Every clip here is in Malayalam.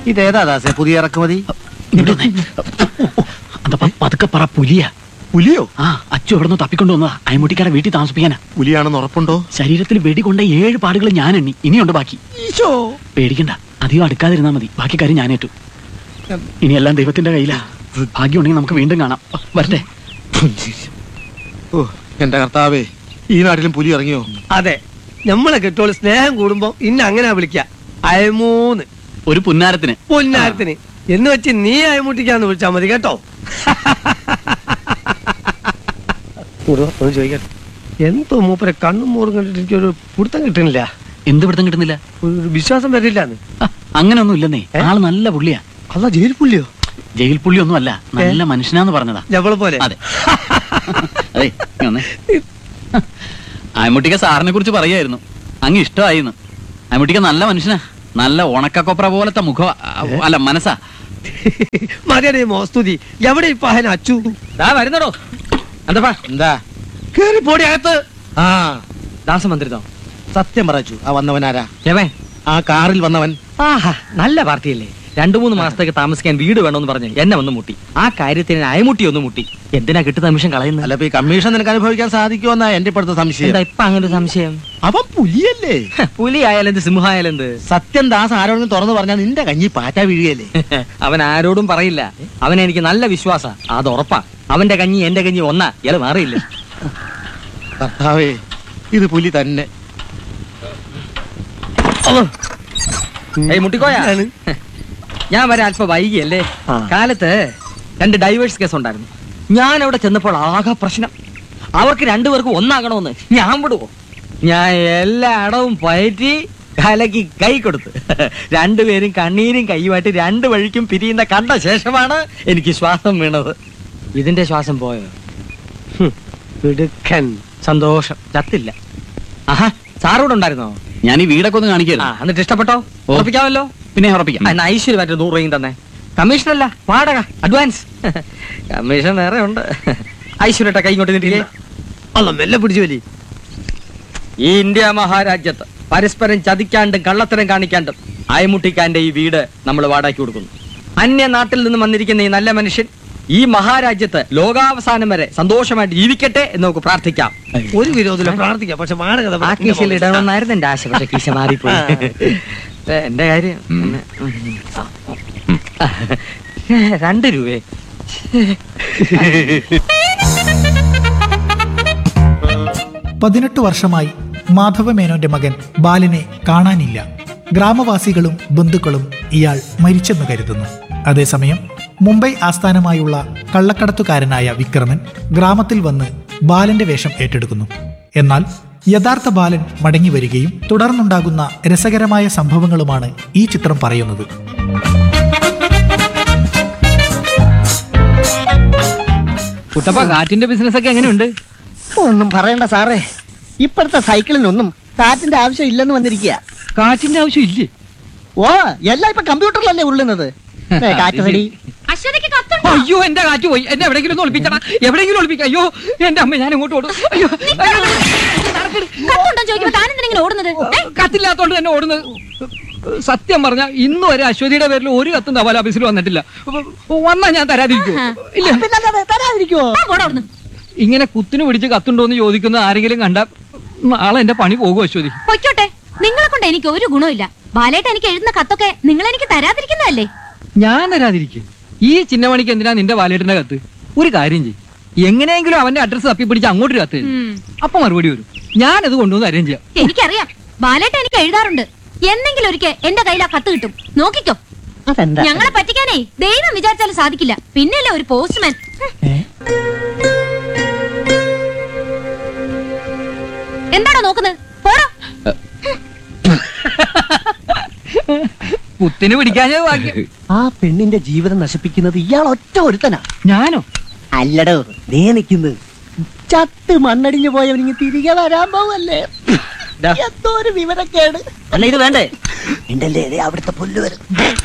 ഇതേതാ ദാസേ പുതിയ ഇറക്കുമതി ഇങ്ങോട്ട് വന്നേ. അന്തപ്പ പതുക്കെ പറ പുലിയാ പുലിയോ ആ അച്ചു എവിടെ നിന്ന് തപ്പിക്കൊണ്ടു വന്നതാ അയമുട്ടിക്കാരെ വീട്ടിൽ താമസിപ്പിക്കാനാ പുലിയാണെന്ന് ഉറപ്പുണ്ടോ ശരീരത്തിൽ വെടികൊണ്ട ഏഴ് പാടുകൾ ഞാൻ എണ്ണി ഇനിയുണ്ട് ബാക്കി ഈശോ പേടിക്കണ്ട അധികം അടുക്കാതിരുന്നാ മതി ബാക്കി കാര്യം ഞാൻ ഏറ്റു ഇനി എല്ലാം ദൈവത്തിന്റെ കയ്യിലാ ഭാഗ്യമുണ്ടെങ്കിൽ നമുക്ക് വീണ്ടും കാണാം വരട്ടെ ഓ എന്റെ കർത്താവേ ഈ നാട്ടിലും പുലി ഇറങ്ങിയോ അതെ നമ്മളെ കെട്ടോള് സ്നേഹം കൂടുമ്പോ ഇന്ന അങ്ങനെ വിളിക്ക അയമൂന്ന് ഒരു പുന്നാരത്തിന് പൊന്നാരത്തിന് എന്ന് വെച്ച് നീ അയമുട്ടിക്കാന്ന് വിളിച്ചാ മതി കേട്ടോ ഒരു ഒന്ന് ചോദിക്കട്ടെ എന്തോ മൂപ്പരെ കണ്ണും മോറും കണ്ടിട്ട് എനിക്കൊരു പിടുത്തം കിട്ടുന്നില്ല എന്ത് പിടുത്തം കിട്ടുന്നില്ല ഒരു വിശ്വാസം വരില്ലാന്ന് ആ, അങ്ങനൊന്നും ഇല്ലെന്നേ ആള് നല്ല പുള്ളിയാ അല്ല ജയിൽ പുള്ളിയോ ജയിൽ പുള്ളി ഒന്നും അല്ല നല്ല മനുഷ്യനാന്ന് പറഞ്ഞതാ ഞമ്മളെ പോലെ അതെ അതെ ഇങ്ങ് വന്നേ. ആയമുട്ടിക്ക സാറിനെ കുറിച്ച് പറയായിരുന്നു അങ്ങ് ഇഷ്ടമായിന്ന് ആയമുട്ടിക്ക നല്ല മനുഷ്യനാ നല്ല ഉണക്കക്കൊപ്ര പോലത്തെ മുഖം അല്ല മനസ്സാ മതിയടേ മോസ്തുതി എവിടെ ഇപ്പൊ അഹന അച്ചു വരുന്നടോ എന്താ എന്താ കേറി പോടി അകത്ത് ആ ദാസം വന്നിരുന്നോ സത്യം പറച്ചു ആ വന്നവനാരാ രവേ ആ കാറിൽ വന്നവൻ ആഹാ നല്ല പാർട്ടിയല്ലേ രണ്ടു മൂന്ന് മാസത്തേക്ക് താമസിക്കാൻ വീട് വേണമെന്ന് പറഞ്ഞ് എന്നെ ഒന്ന് മുട്ടി ആ കാര്യത്തിന് അയമുട്ടി ഒന്ന് മുട്ടി എന്തിനാ കിട്ടുന്ന നിമിഷം കളയുന്നത് അല്ല ഇപ്പൊ ഈ കമ്മീഷൻ നിനക്ക് അനുഭവിക്കാൻ സാധിക്കുമെന്നാ എന്റെ ഇപ്പോഴത്തെ സംശയം എന്താ ഇപ്പൊ അങ്ങനെ ഒരു സംശയം അവൻ പുലിയല്ലേ ഹ, പുലി ആയാലെന്ത് സിംഹായാലെന്ത് സത്യം ദാസ് ആരോടെങ്കിലും തുറന്നു പറഞ്ഞാൽ നിന്റെ കഞ്ഞി പാറ്റ വീഴുകയല്ലേ അവൻ ആരോടും പറയില്ല അവനെ എനിക്ക് നല്ല വിശ്വാസ അത് ഉറപ്പാ അവന്റെ കഞ്ഞി എന്റെ കഞ്ഞി ഒന്നാ ഇയാള് മാറിയില്ല കർത്താവേ ഇത് പുലി തന്നെ ഏയ് മുട്ടിക്കോയാ എന്താണ്? ഞാൻ വരെ അല്പം വൈകിയല്ലേ ആ. കാലത്ത് രണ്ട് ഡൈവേഴ്സ് കേസ് ഉണ്ടായിരുന്നു ഞാൻ അവിടെ ചെന്നപ്പോൾ ആകെ പ്രശ്നം അവർക്ക് രണ്ടുപേർക്കും ഒന്നാകണമെന്ന് ഞാൻ വിടുവോ ഞാൻ എല്ലാ അടവും പയറ്റി കലക്കി കൈ കൊടുത്ത് രണ്ടുപേരും കണ്ണീരും കൈയുമായിട്ട് രണ്ട് വഴിക്കും പിരിയുന്ന കണ്ട ശേഷമാണ് എനിക്ക് ശ്വാസം വീണത് ഇതിന്റെ ശ്വാസം പോയോ മിടുക്കൻ സന്തോഷം ചത്തില്ല ആഹാ സാറോട് ഉണ്ടായിരുന്നോ ഞാൻ ഈ വീടൊക്കെ ഒന്ന് ആ കാണിക്കായിരുന്നു എന്നിട്ട് ഇഷ്ടപ്പെട്ടോ ഓ. ഉറപ്പിക്കാമല്ലോ പിന്നെ ഉറപ്പിക്കാം എന്നാ ഐശ്വര്യമായിട്ട് നൂറ് രൂപയും തന്നെ കമ്മീഷൻ അല്ല വാടക അഡ്വാൻസ് കമ്മീഷൻ വേറെ ഉണ്ട് ഐശ്വര്യട്ടെ കൈ കൊണ്ട് നിന്നില്ലേ അല്ല മെല്ലെ പിടിച്ചു വലി ഈ ഇന്ത്യ മഹാരാജ്യത്ത് പരസ്പരം ചതിക്കാണ്ടും കള്ളത്തരം കാണിക്കാണ്ടും അയമുട്ടിക്കാന്റെ ഈ വീട് നമ്മൾ വാടകയ്ക്ക് കൊടുക്കുന്നു അന്യ നാട്ടിൽ നിന്ന് വന്നിരിക്കുന്ന ഈ നല്ല മനുഷ്യൻ ഈ മഹാരാജ്യത്ത് ലോകാവസാനം വരെ സന്തോഷമായിട്ട് ജീവിക്കട്ടെ എന്ന് നമുക്ക് പ്രാർത്ഥിക്കാം ഒരു വിരോധമില്ല പ്രാർത്ഥിക്കാം പക്ഷെ മാടകഥ ആ കീശയിൽ ഇടണമെന്നായിരുന്നു എന്റെ ആശ പക്ഷെ കീശ മാറിപ്പോയി ഏ, എന്റെ കാര്യം പിന്നെ, ഉം. രണ്ട് രൂപയെ പതിനെട്ട് വർഷമായി മാധവമേനോന്റെ മകൻ ബാലനെ കാണാനില്ല ഗ്രാമവാസികളും ബന്ധുക്കളും ഇയാൾ മരിച്ചെന്ന് കരുതുന്നു അതേസമയം മുംബൈ ആസ്ഥാനമായുള്ള കള്ളക്കടത്തുകാരനായ വിക്രമൻ ഗ്രാമത്തിൽ വന്ന് ബാലന്റെ വേഷം ഏറ്റെടുക്കുന്നു എന്നാൽ യഥാർത്ഥ ബാലൻ മടങ്ങി വരികയും തുടർന്നുണ്ടാകുന്ന രസകരമായ സംഭവങ്ങളുമാണ് ഈ ചിത്രം പറയുന്നത് കുട്ടപ്പ കാറ്റിന്റെ ബിസിനസ് ഒക്കെ എങ്ങനെയുണ്ട് ഒന്നും പറയണ്ട സാറേ ഇപ്പോഴത്തെ സൈക്കിളിനൊന്നും കാറ്റിന്റെ ആവശ്യം ഇല്ലെന്ന് വന്നിരിക്കുക കാറ്റിന്റെ ആവശ്യം ഇല്ലേ ഓ എല്ലാം ഇപ്പൊ കമ്പ്യൂട്ടറിലല്ലേ ഉള്ളുന്നത് ദേ, കാറ്റ് റെഡി അശ്വതിക്ക് കത്തുണ്ടോ അയ്യോ എന്റെ കാറ്റ് പോയി എന്നെ എവിടെയെങ്കിലും ഒന്ന് ഒളിപ്പിച്ചടാ എവിടെയെങ്കിലും ഒളിപ്പിക്കാം അയ്യോ എന്റെ അമ്മ ഞാൻ ഇങ്ങോട്ട് ഓടും അയ്യോ അയ്യോ. കത്തുണ്ടോ ചോദിക്കുമ്പോ താനെന്തിനെങ്കിലും ഓടുന്നത് ഏ? കത്തില്ലാത്തോണ്ട് തന്നെ ഓടുന്നത് സത്യം പറഞ്ഞ ഇന്ന് വരെ അശ്വതിയുടെ പേരിൽ ഒരു കത്തും തപാൽ ഓഫീസിൽ വന്നിട്ടില്ല വന്നാ ഞാൻ തരാതിരിക്കോ ഇല്ല പിന്നല്ലാതെ തരാതിരിക്കുവോ താൻ പോടാ അവിടുന്ന്. ഇങ്ങനെ കുത്തിന് പിടിച്ച് കത്തുണ്ടോ എന്ന് ചോദിക്കുന്ന ആരെങ്കിലും കണ്ട നാളെ എന്റെ പണി പോകും അശ്വതി പൊയ്ക്കോട്ടെ നിങ്ങളെ കൊണ്ട് എനിക്ക് ഒരു ഗുണമില്ല ബാലേട്ട് എനിക്ക് എഴുതുന്ന കത്തൊക്കെ നിങ്ങൾ എനിക്ക് തരാതിരിക്കുന്നതല്ലേ ഞാൻ തരാതിരിക്കും ഈ ചിന്നമണിക്ക് എന്തിനാ നിന്റെ വാലേട്ടിന്റെ കത്ത് ഒരു കാര്യം ചെയ്യും എങ്ങനെയെങ്കിലും അവന്റെ അഡ്രസ് തപ്പി പിടിച്ച് അങ്ങോട്ട് ഒരു കത്ത് എഴുതി. ഉം. അപ്പൊ മറുപടി വരും ഞാനത് കൊണ്ടുവന്ന് അരേഞ്ച് ചെയ്യാം എനിക്കറിയാം ബാലേട്ട് എനിക്ക് എഴുതാറുണ്ട് എന്നെങ്കിലും ഒരിക്കൽ എന്റെ കയ്യിൽ ആ കത്ത് കിട്ടും നോക്കിക്കോ അതെന്താ ഞങ്ങളെ പറ്റിക്കാനേ ദൈവം വിചാരിച്ചാലും സാധിക്കില്ല പിന്നല്ലേ ഒരു പോസ്റ്റ്മാൻ എന്താണോ നോക്കുന്നത് പോടോ കുത്തിന് പിടിക്കാഞ്ഞത് ഭാഗ്യം ആ പെണ്ണിന്റെ ജീവിതം നശിപ്പിക്കുന്നത് ഇയാൾ ഒറ്റ ഒരുത്തനാ ഞാനോ അല്ലടോ ദേ നിൽക്കുന്നത് ചത്ത് മണ്ണടിഞ്ഞു പോയവനിങ്ങ് തിരികെ വരാൻ പോവല്ലേ ദാ. എന്തോ ഒരു വിവരക്കേട് അല്ല ഇത് വേണ്ടേ ഉണ്ടല്ലേ ദേ അവിടുത്തെ പുല്ല് വരും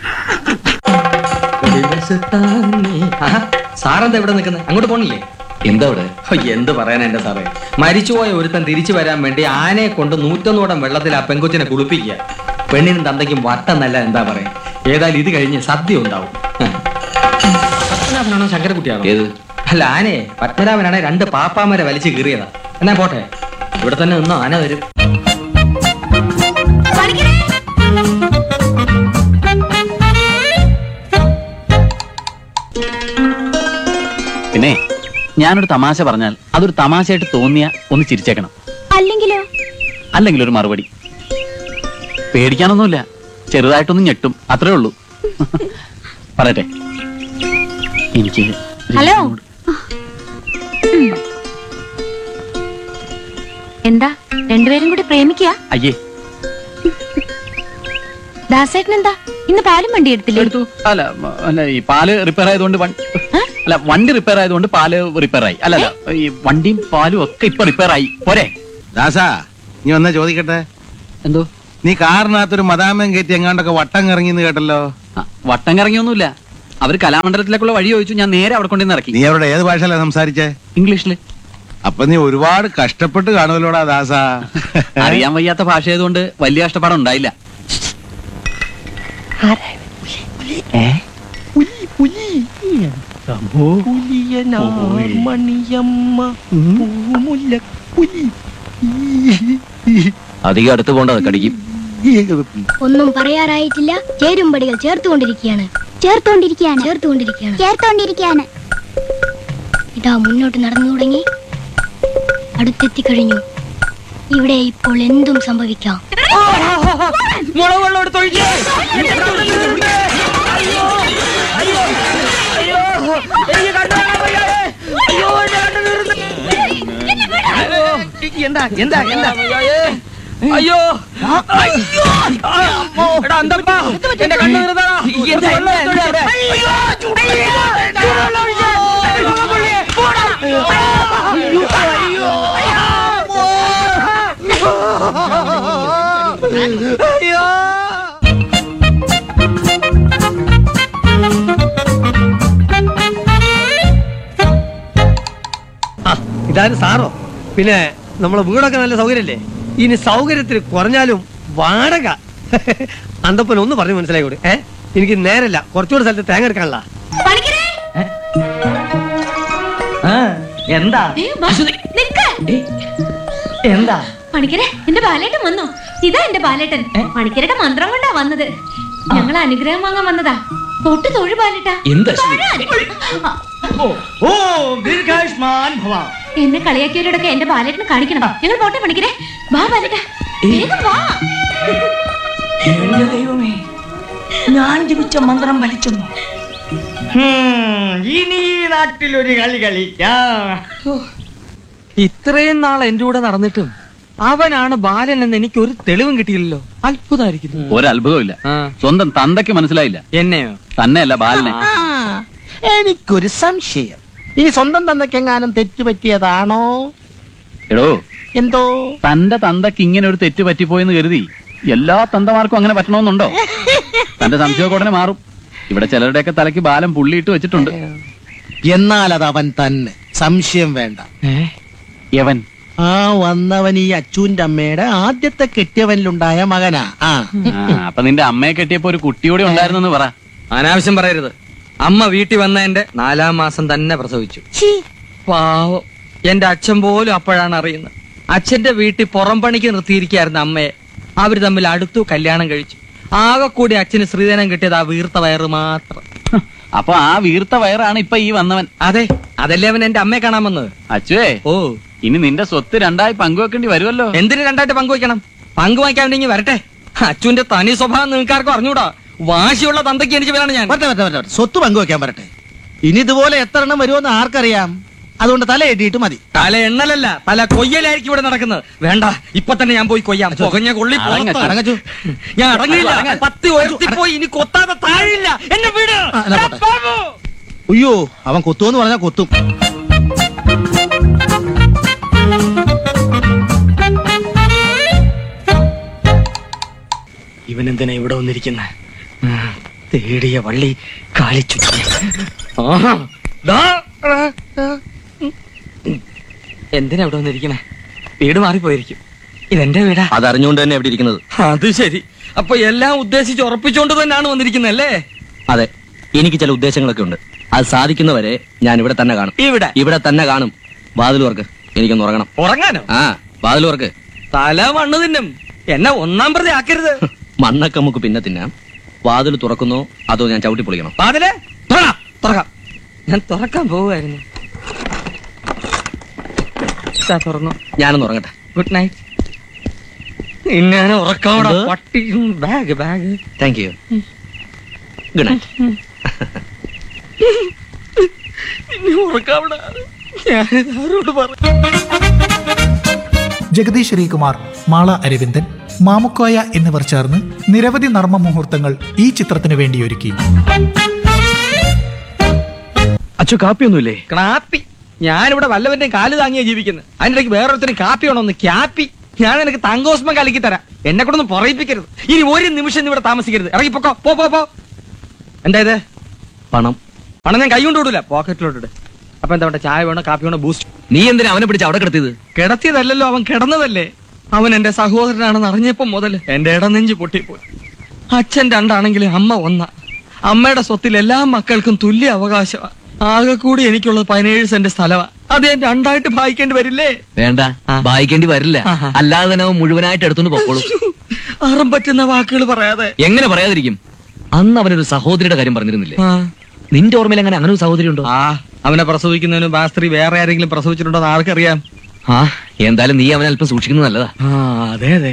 സാറെന്താ ഇവിടെ നിൽക്കുന്നത് അങ്ങോട്ട് പോണില്ലേ എന്താ അവിടെ ഹോ, എന്ത് പറയാനാ എന്റെ സാറേ മരിച്ചുപോയ ഒരുത്തൻ തിരിച്ചു വരാൻ വേണ്ടി ആനയെ കൊണ്ട് നൂറ്റൊന്നോടം വെള്ളത്തിൽ ആ പെങ്കൊച്ചിനെ കുളിപ്പിക്കുക പെണ്ണിനും തന്തയ്ക്കും വട്ടെന്നല്ല എന്താ പറയാ ഏതായാലും ഇത് കഴിഞ്ഞ് സദ്യ ഉണ്ടാവും പത്മനാഭനാണോ ശങ്കരക്കുട്ടിയാണോ ഏത് അല്ല ആനയെ പത്മനാഭനാണെ രണ്ട് പാപ്പാമരെ വലിച്ചു കീറിയതാ എന്നാ പോട്ടെ ഇവിടെ തന്നെ നിന്നോ ആന വരും പണിക്കരെ പിന്നെ ഞാനൊരു തമാശ പറഞ്ഞാൽ അതൊരു തമാശയായിട്ട് തോന്നിയ ഒന്ന് ചിരിച്ചേക്കണം അല്ലെങ്കിലോ അല്ലെങ്കിൽ ഒരു മറുപടി പേടിക്കാനൊന്നുമില്ല ചെറുതായിട്ടൊന്ന് ഞെട്ടും അത്രേ ഉള്ളൂ പറയട്ടെ എനിക്ക് ഹലോ എന്താ രണ്ടുപേരും കൂടി പ്രേമിക്കുക അയ്യേ ദാസേട്ടൻ എന്താ ഇന്ന് പാലും വണ്ടി എടുത്തില്ലേ എടുത്തു അല്ല മ- അല്ല ഈ പാല് റിപ്പയർ ആയതുകൊണ്ട് വൺ- അല്ല വണ്ടി റിപ്പയർ ആയതുകൊണ്ട് പാല് റിപ്പയർ ആയി അല്ല അല്ല ഈ വണ്ടിയും പാലും ഒക്കെ ഇപ്പൊ റിപ്പയർ ആയി പോരെ ദാസാ നീ ഒന്നാ ചോദിക്കട്ടെ എന്തോ നീ കാറിനകത്തൊരു മതാമം കയറ്റി എങ്ങാണ്ടൊക്കെ വട്ടം കറങ്ങിന്ന് കേട്ടല്ലോ ആ, വട്ടം കറങ്ങിയൊന്നുമില്ല അവര് കലാമണ്ഡലത്തിലേക്കുള്ള വഴി ചോദിച്ചു ഞാൻ നേരെ അവിടെ കൊണ്ടുവന്ന് ഇറക്കി നീ അവരുടെ ഏത് ഭാഷയിലാ സംസാരിച്ചേ ഇംഗ്ലീഷില് അപ്പൊ നീ ഒരുപാട് കഷ്ടപ്പെട്ട് കാണുമല്ലോടാ ദാസാ അറിയാൻ വയ്യാത്ത ഭാഷ ആയതുകൊണ്ട് വലിയ കഷ്ടപ്പാടം ഉണ്ടായില്ല അധികം അടുത്ത് പോണ്ടത് കടിക്കും ഒന്നും പറയാറായിട്ടില്ല ചേരുംപടികൾ ചേർത്തുകൊണ്ടിരിക്കുകയാണ് ചേർത്തുകൊണ്ടിരിക്കുകയാണ് ചേർത്തുകൊണ്ടിരിക്കുകയാണ് ചേർത്തുകൊണ്ടിരിക്കുകയാണ് ഇതാ മുന്നോട്ട് നടന്നു തുടങ്ങി അടുത്തെത്തിക്കഴിഞ്ഞു ഇവിടെ ഇപ്പോൾ എന്തും സംഭവിക്കാം മുളക് വെള്ളം എടുത്ത് ഒഴിക്ക്. എന്താ എന്താ എന്താ അയ്യോ അയ്യോ എടാ അന്തപ്പാ എന്റെ കണ്ണു തീർന്നതാ. കുറച്ച് വെള്ളം എടുത്ത് ഒഴിക്ക്. അയ്യോ, ചൂടുവെള്ളം. ചൂടുവെള്ളം ഒഴിക്ക്. വെള്ളം കൊള്ളിയെ. പോടാ. അയ്യോ, അയ്യോ. ആ ഇതാണ് സാറോ പിന്നെ നമ്മളെ വീടൊക്കെ നല്ല സൗകര്യല്ലേ ഇനി സൗകര്യത്തിന് കുറഞ്ഞാലും വാടക അന്തപ്പൻ ഒന്ന് പറഞ്ഞു മനസ്സിലായി കൂടി ഏ എനിക്ക് നേരല്ല കുറച്ചുകൂടെ സ്ഥലത്ത് തേങ്ങ എടുക്കാനുള്ള പണിക്കരെ ആ, എന്താ ഏ, വാ, നിൽക്ക്. എന്താ പണിക്കരെ എന്റെ ബാലേട്ടൻ വന്നു ഇതാ എന്റെ ബാലേട്ടൻ പണിക്കരുടെ മന്ത്രം കൊണ്ടാ വന്നത് ഞങ്ങൾ അനുഗ്രഹം വാങ്ങാൻ വന്നതാ തൊട്ട് തൊഴു ബാലേട്ടാ എന്താ ശ്രീ? തൊഴാൻ. ആ, ഓ ദീർഘായുഷ്മാൻ ഭവ എന്നെ കളിയാക്കിയവരോടൊക്കെ എന്റെ ബാലേട്ടനെ കാണിക്കണം ഞങ്ങൾ പോട്ടെ പണിക്കരെ വാ ബാലേട്ടാ വേഗം വാ എന്റെ ദൈവമേ ഞാൻ ജപിച്ച മന്ത്രം വലിച്ചെന്നു ഇനി ഈ നാട്ടിലൊരു കളി കളിക്കാം ഇത്രയും നാൾ എന്റെ കൂടെ നടന്നിട്ടും അവനാണ് ബാലൻ എന്ന് എനിക്ക് ഒരു തെളിവും കിട്ടിയില്ലല്ലോ അത്ഭുതമായിരിക്കുന്നു ഒരത്ഭുതമില്ല ആ, സ്വന്തം തന്തയ്ക്ക് മനസ്സിലായില്ല എന്നെയോ തന്നെയല്ല ബാലനെ എനിക്കൊരു സംശയം ഈ സ്വന്തം തന്നക്കെങ്ങാനും തെറ്റുപറ്റിയതാണോ എടോ എന്തോ തന്റെ തന്തയ്ക്ക് ഇങ്ങനെ ഒരു തെറ്റ് പറ്റിപ്പോയെന്ന് കരുതി എല്ലാ തന്തമാർക്കും അങ്ങനെ പറ്റണമെന്നുണ്ടോ തന്റെ സംശയമൊക്കെ ഉടനെ മാറും ഇവിടെ ചിലരുടെയൊക്കെ തലയ്ക്ക് ബാലം പുള്ളിയിട്ട് വെച്ചിട്ടുണ്ട് എന്നാൽ അത് അവൻ തന്നെ സംശയം വേണ്ട യവൻ ആ വന്നവൻ ഈ അച്ചൂന്റെ അമ്മയുടെ ആദ്യത്തെ കെട്ടിയവനിലുണ്ടായ മകനാ ആ ആ, അപ്പൊ നിന്റെ അമ്മയെ കെട്ടിയപ്പോ ഒരു കുട്ടിയോടെ ഉണ്ടായിരുന്നെന്ന് പറ അനാവശ്യം പറയരുത് അമ്മ വീട്ടിൽ വന്ന എന്റെ നാലാം മാസം തന്നെ പ്രസവിച്ചു പാവം എന്റെ അച്ഛൻ പോലും അപ്പോഴാണ് അറിയുന്നത് അച്ഛന്റെ വീട്ടിൽ പുറം പണിക്ക് നിർത്തിയിരിക്കായിരുന്ന അമ്മയെ അവര് തമ്മിൽ അടുത്തു കല്യാണം കഴിച്ചു ആകെ കൂടി അച്ഛന് ശ്രീധനം കിട്ടിയത് ആ വീർത്ത വയറ് മാത്രം അപ്പൊ ആ വീർത്ത വയറാണ് ഇപ്പൊ ഈ വന്നവൻ അതെ അതല്ലേ അവൻ എന്റെ അമ്മയെ കാണാൻ വന്നത് അച്ചുവേ ഓ ഇനി നിന്റെ സ്വത്ത് രണ്ടായി പങ്കുവെക്കേണ്ടി വരുമല്ലോ എന്തിനു രണ്ടായിട്ട് പങ്കുവയ്ക്കണം പങ്കുവയ്ക്കാണ്ടെങ്കിൽ വരട്ടെ അച്ഛന്റെ തനി സ്വഭാവം നിങ്ങൾക്കാർക്കും അറിഞ്ഞൂടാ വാശിയുള്ള തന്തയ്ക്ക് എനിക്ക് പേരാണ് ഞാൻ വരട്ടെ വരട്ടെ വരട്ടെ സ്വത്ത് പങ്കുവെക്കാൻ വരട്ടെ ഇനി ഇതുപോലെ എത്ര എണ്ണം വരുമെന്ന് ആർക്കറിയാം അതുകൊണ്ട് തല എട്ടിയിട്ട് മതി തല എണ്ണലല്ല തല കൊയ്യലായിരിക്കും ഇവിടെ നടക്കുന്നത് വേണ്ട ഇപ്പൊ തന്നെ ഞാൻ പോയി കൊയ്യാം പുകഞ്ഞ കൊള്ളി അടങ്ങ് പുറത്ത്. അടങ്ങച്ചു. ഞാൻ അടങ്ങില്ല പത്തി ഉയർത്തിപ്പോയി ഇനി കൊത്താതെ താഴില്ല എന്നെ വീട് ആ, എന്നാ പോട്ടെ. അയ്യോ അവൻ കൊത്തുമെന്ന് പറഞ്ഞാൽ കൊത്തും ഇവൻ എന്തിനാ ഇവിടെ വന്നിരിക്കുന്ന തേടിയ വള്ളി കാലിച്ചുറ്റി ആഹാ. ദാ, ആ, ആ. എന്തിനാ ഇവിടെ വന്നിരിക്കണേ വീട് മാറിപ്പോയിരിക്കും ഇതെന്റെ വീടാ അതറിഞ്ഞുകൊണ്ട് തന്നെ എവിടെ ഇരിക്കുന്നത് അത് ശരി അപ്പൊ എല്ലാം ഉദ്ദേശിച്ച് ഉറപ്പിച്ചോണ്ട് തന്നെയാണ് വന്നിരിക്കുന്നത് അല്ലേ അതെ എനിക്ക് ചില ഉദ്ദേശങ്ങളൊക്കെ ഉണ്ട് അത് സാധിക്കുന്നവരെ ഞാൻ ഇവിടെ തന്നെ കാണും ഇവിടെ ഇവിടെ തന്നെ കാണും വാതിൽ വർക്ക് എനിക്കൊന്ന് ഉറങ്ങണം ഉറങ്ങാനോ ആ വാതിൽ വർക്ക് തല മണ്ണ് തിന്നും എന്നെ ഒന്നാം പ്രതി ആക്കരുത് മണ്ണൊക്കെ നമുക്ക് പിന്നെ തിന്നാം വാതിൽ തുറക്കുന്നോ അതോ ഞാൻ ചവിട്ടി പൊളിക്കണം വാതിലെ തുറക്കാം തുറക്കാം ഞാൻ തുറക്കാൻ പോവുമായിരുന്നു ഇതാ തുറന്നു ഞാനൊന്ന് ഉറങ്ങട്ടെ ഗുഡ് നൈറ്റ് ഇങ്ങനെ ഉറക്കാവിടെ എന്ത്? പട്ടി bag bag thank you good night ഇനി ഉറക്കാവിടെ ഞാനിത് ആരോട് പറഞ്ഞു ജഗദീഷ് ശ്രീകുമാർ മാള അരവിന്ദൻ മാമുക്കോയ എന്നിവർ ചേർന്ന് നിരവധി നർമ്മ മുഹൂർത്തങ്ങൾ ഈ ചിത്രത്തിനു വേണ്ടി ഒരുക്കി അച്ഛ കാപ്പിയൊന്നുമില്ലേ കാപ്പി ഞാനിവിടെ വല്ലവന്റെയും കാല് താങ്ങിയാ ജീവിക്കുന്നത് അതിനിടയ്ക്ക് വേറൊരുത്തരും കാപ്പി വേണമെന്ന് ക്യാപ്പി ഞാൻ നിനക്ക് തങ്കോസ്മം കലക്കി തരാം എന്നെ കൂടെ ഒന്നും പറയിപ്പിക്കരുത് ഇനി ഒരു നിമിഷം നീ ഇവിടെ താമസിക്കരുത് ഇറങ്ങി പൊക്കോ പോ പോ പോ എന്താ ഇത് പണം പണം ഞാൻ കൈ കൊണ്ട് വിടൂല പോക്കറ്റിലോട്ടിട്ട് അപ്പൊ എന്താ വേണ്ട ചായ വേണോ കാപ്പി വേണോ ബൂസ്റ്റ് നീ എന്തിനാ അവനെ പിടിച്ച് അവിടെ കിടത്തിയത് കിടത്തിയതല്ലല്ലോ അവൻ കിടന്നതല്ലേ അവൻ എന്റെ സഹോദരനാണെന്ന് അറിഞ്ഞപ്പോ മുതൽ എന്റെ ഇടനെഞ്ച് പൊട്ടിപ്പോയി അച്ഛൻ രണ്ടാണെങ്കിലും അമ്മ ഒന്ന അമ്മയുടെ സ്വത്തിൽ എല്ലാ മക്കൾക്കും തുല്യ അവകാശമാണ് ആകെ കൂടി എനിക്കുള്ളത് പതിനേഴ് സെന്റ് സ്ഥലമാണ് അത് ഞാൻ രണ്ടായിട്ട് ഭാഗിക്കേണ്ടി വരില്ലേ വേണ്ട ആ. വായിക്കേണ്ടി വരില്ല ആഹാ. അല്ലാതെ തന്നെ അവൻ മുഴുവനായിട്ട് എടുത്തോണ്ട് പൊക്കോളൂ അറം പറ്റുന്ന വാക്കുകൾ പറയാതെ എങ്ങനെ പറയാതിരിക്കും അന്ന് അവനൊരു സഹോദരിയുടെ കാര്യം പറഞ്ഞിരുന്നില്ലേ ആ. നിന്റെ ഓർമ്മയിൽ അങ്ങനെ അങ്ങനെ ഒരു സഹോദരി ഉണ്ടോ ആ അവനെ പ്രസവിക്കുന്നതിന് ആ സ്ത്രീ വേറെ ആരെങ്കിലും പ്രസവിച്ചിട്ടുണ്ടോ എന്ന് ആർക്കറിയാം ആ എന്തായാലും നീ അവനെ അല്പം സൂക്ഷിക്കുന്നത് നല്ലതാ ആ അതെ അതെ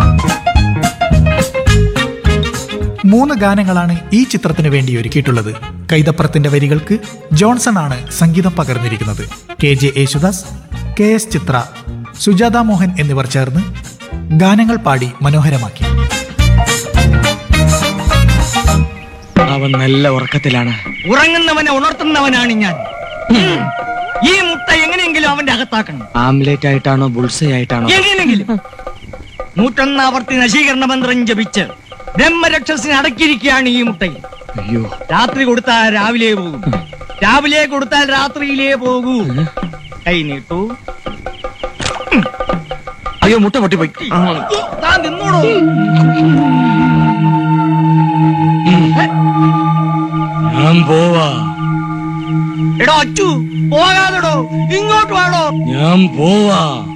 മൂന്ന് ഗാനങ്ങളാണ് ഈ ചിത്രത്തിന് വേണ്ടി ഒരുക്കിയിട്ടുള്ളത് കൈതപ്പുറത്തിന്റെ വരികൾക്ക് ജോൺസൺ ആണ് സംഗീതം പകർന്നിരിക്കുന്നത് K J Yesudas K S Chithra Sujatha Mohan എന്നിവർ ചേർന്ന് ഗാനങ്ങൾ പാടി മനോഹരമാക്കി അവൻ നല്ല ഉറക്കത്തിലാണ് ഉറങ്ങുന്നവനെ ഉണർത്തുന്നവനാണ് ഞാൻ ഉം. ഈ മുട്ട എങ്ങനെയെങ്കിലും അവന്റെ അകത്താക്കണം ആംലേറ്റ് ആയിട്ടാണോ ബുൾസ ആയിട്ടാണോ എങ്ങനെയെങ്കിലും നൂറ്റൊന്നാവർത്തി നശീകരണ മന്ത്രം ജപിച്ച് ബ്രഹ്മരക്ഷസിനെ അടക്കിയിരിക്കുകയാണ് ഈ മുട്ടയിൽ അയ്യോ രാത്രി കൊടുത്താൽ രാവിലെ പോകും രാവിലെ കൊടുത്താൽ രാത്രിയിലേ പോകൂ കൈ നീട്ടു അയ്യോ മുട്ട പൊട്ടിപ്പോയി താൻ നിന്നോളൂ ഞാൻ പോവാ എടോ അച്ചു പോകാതെടോ ഇങ്ങോട്ട് വേണോ ഞാൻ പോവാ